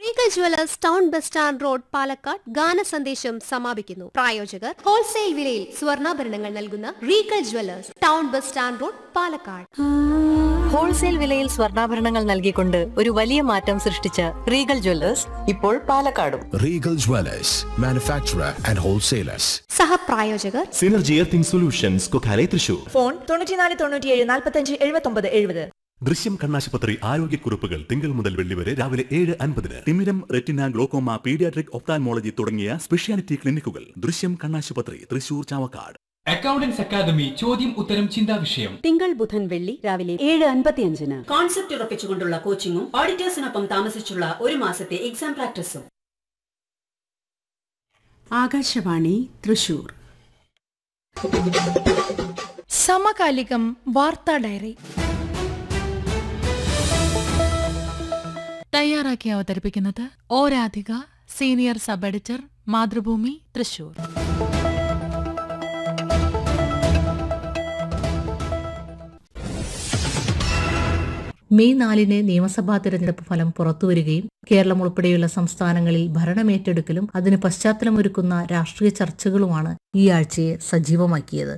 Regal Jewellers town bus stand road Palakkad ഗാന സന്ദേശം സമാപിക്കുന്നു പ്രായോജകർ ഹോൾസെയിൽ വിലയിൽ സ്വർണ്ണാഭരണങ്ങൾ നൽകുന്ന Regal Jewellers town bus stand road Palakkad wholesale വിലയിൽ സ്വർണ്ണാഭരണങ്ങൾ നൽകിക്കൊണ്ട് ഒരു വലിയ മാറ്റം സൃഷ്ടിച്ച റീഗൽ ജ്വല്ലേഴ്സ് ഇപ്പോൾ പാലക്കാടും Regal Dwellers, manufacturer and wholesalers. സഹപ്രായോജകർ Synergy earthing solutions Kokkale Thrissur phone തൊണ്ണൂറ്റിനാല് തൊണ്ണൂറ്റിയേഴ് നാൽപ്പത്തഞ്ച് എഴുപത്തൊമ്പത് എഴുപത് ദൃശ്യം കണ്ണാശുപത്രി ആരോഗ്യക്കുറിപ്പുകൾ തിങ്കൾ മുതൽ വെള്ളി വരെ രാവിലെ ഏഴ് അൻപതിന് തിമിരം റെറ്റിന ഗ്ലോക്കോമ പീഡിയാട്രിക് ഒപ്താൽമോളജി തുടങ്ങിയ സ്പെഷ്യാലിറ്റി ക്ലിനിക്കുകൾ ദൃശ്യം കണ്ണാശുപത്രി തൃശൂർ ചാവക്കാട് അക്കൗണ്ടൻസ് അക്കാദമി ചോദ്യം ഉത്തരം ചിന്താ വിഷയം തിങ്കൾ ബുധൻ വെള്ളി രാവിലെ ഏഴ് അൻപത്തിയഞ്ചിന് കോൺസെപ്റ്റ് ഉറപ്പിച്ചുകൊണ്ടുള്ള കോച്ചിങ്ങും ഓഡിറ്റേഴ്സിനൊപ്പം താമസിച്ചുള്ള ഒരു മാസത്തെ എക്സാം പ്രാക്ടീസും ആകാശവാണി തൃശൂർ സമകാലികം വാർത്താ ഡയറി തയ്യാറാക്കി അവതരിപ്പിക്കുന്നത് O Radhika senior sub editor Mathrubhumi Thrissur May നാലിന് നിയമസഭാ തെരഞ്ഞെടുപ്പ് ഫലം പുറത്തുവരികയും കേരളം ഉൾപ്പെടെയുള്ള സംസ്ഥാനങ്ങളിൽ ഭരണമേറ്റെടുക്കലും അതിന് പശ്ചാത്തലമൊരുക്കുന്ന രാഷ്ട്രീയ ചർച്ചകളുമാണ് ഈ ആഴ്ചയെ സജീവമാക്കിയത്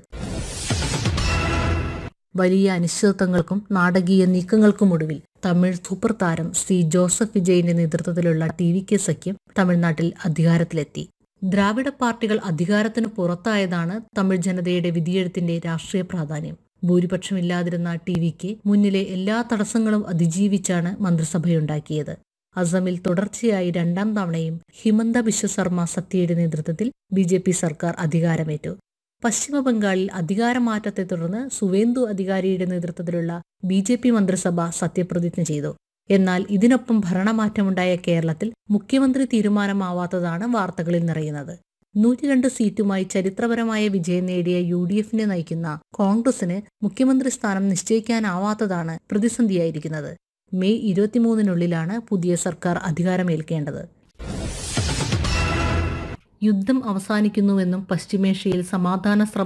വലിയ അനിശ്ചിതത്വങ്ങൾക്കും നാടകീയ നീക്കങ്ങൾക്കുമൊടുവിൽ തമിഴ് സൂപ്പർ താരം സി ജോസഫ് വിജയന്റെ നേതൃത്വത്തിലുള്ള ടി വി കെ സഖ്യം തമിഴ്നാട്ടിൽ അധികാരത്തിലെത്തി ദ്രാവിഡ പാർട്ടികൾ അധികാരത്തിന് പുറത്തായതാണ് തമിഴ് ജനതയുടെ വിധിയെഴുത്തിന്റെ രാഷ്ട്രീയ പ്രാധാന്യം ഭൂരിപക്ഷമില്ലാതിരുന്ന ടി വിക്ക് മുന്നിലെ എല്ലാ തടസ്സങ്ങളും അതിജീവിച്ചാണ് മന്ത്രിസഭയുണ്ടാക്കിയത് അസമിൽ തുടർച്ചയായി രണ്ടാം തവണയും ഹിമന്ത ബിശ്വ ശർമ്മ സത്യയുടെ നേതൃത്വത്തിൽ ബി ജെ പി സർക്കാർ അധികാരമേറ്റു പശ്ചിമ ബംഗാളിൽ അധികാരമാറ്റത്തെ തുടർന്ന് സുവേന്ദു അധികാരിയുടെ നേതൃത്വത്തിലുള്ള ബി ജെ പി മന്ത്രിസഭ സത്യപ്രതിജ്ഞ ചെയ്തു എന്നാൽ ഇതിനൊപ്പം ഭരണമാറ്റമുണ്ടായ കേരളത്തിൽ മുഖ്യമന്ത്രി തീരുമാനമാവാത്തതാണ് വാർത്തകളിൽ നിറയുന്നത് നൂറ്റിരണ്ട് സീറ്റുമായി ചരിത്രപരമായ വിജയം നേടിയ യു ഡി എഫിനെ നയിക്കുന്ന കോൺഗ്രസിന് മുഖ്യമന്ത്രി സ്ഥാനം നിശ്ചയിക്കാനാവാത്തതാണ് പ്രതിസന്ധിയായിരിക്കുന്നത് മെയ് ഇരുപത്തിമൂന്നിനുള്ളിലാണ് പുതിയ സർക്കാർ അധികാരമേൽക്കേണ്ടത് യുദ്ധം അവസാനിക്കുന്നുവെന്നും പശ്ചിമേഷ്യയിൽ സമാധാന ശ്രമം